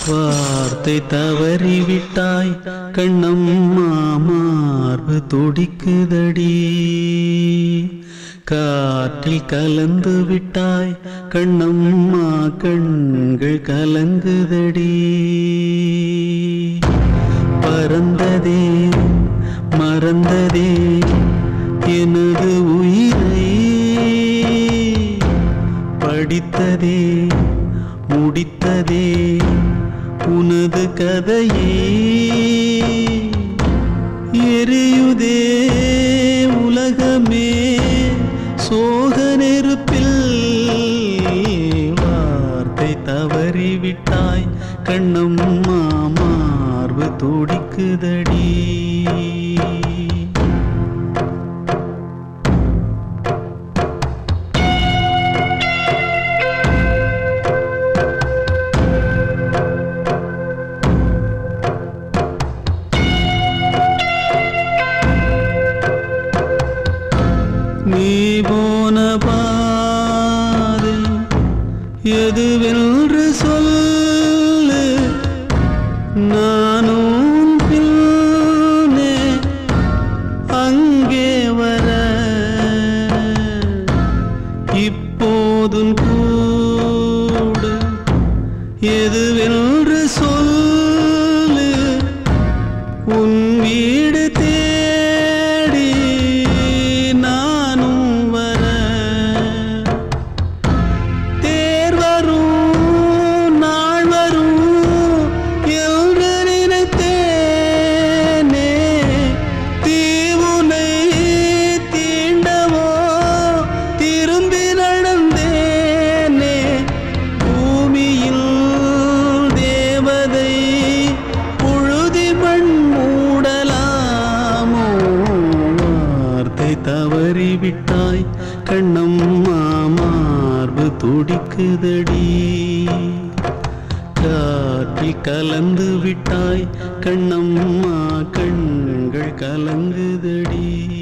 வார்த்தை தவறிவிட்டாய் கண்ணம்மா மார்பு துடிக்குதடி காற்றில் கலந்து விட்டாய் கண்ணம்மா கண்கள் கலங்குதடி பறந்ததே மறந்ததே எனது உயிரை படித்ததே முடித்ததே உனது கதையே எரியுதே உலகமே சோக நெருப்பில் வார்த்தை தவறிவிட்டாய் கண்ணம்மா மார்பு துடிக்குதடி நீ போன பாதை எதுவென்று சொல்லு நானும் பின்னே அங்கே வர இப்போதும் கூட எதுவென்று சொல்லு உன் வீடு தேடி நானும் வர தேர் வரும் நாள் வரும் என்று நினைத்தேனே தீவுனை தீண்டவோ திரும்பி நடந்தேனே பூமியில் தேவதை புழுதி மண் மூடலாமோ வார்த்தை தவறிவிட்டாய் கண்ணம்மா மார்பு துடிக்குதடி காற்றில் கலந்து விட்டாய் கண்ணம்மா கண்கள் கலங்குதடி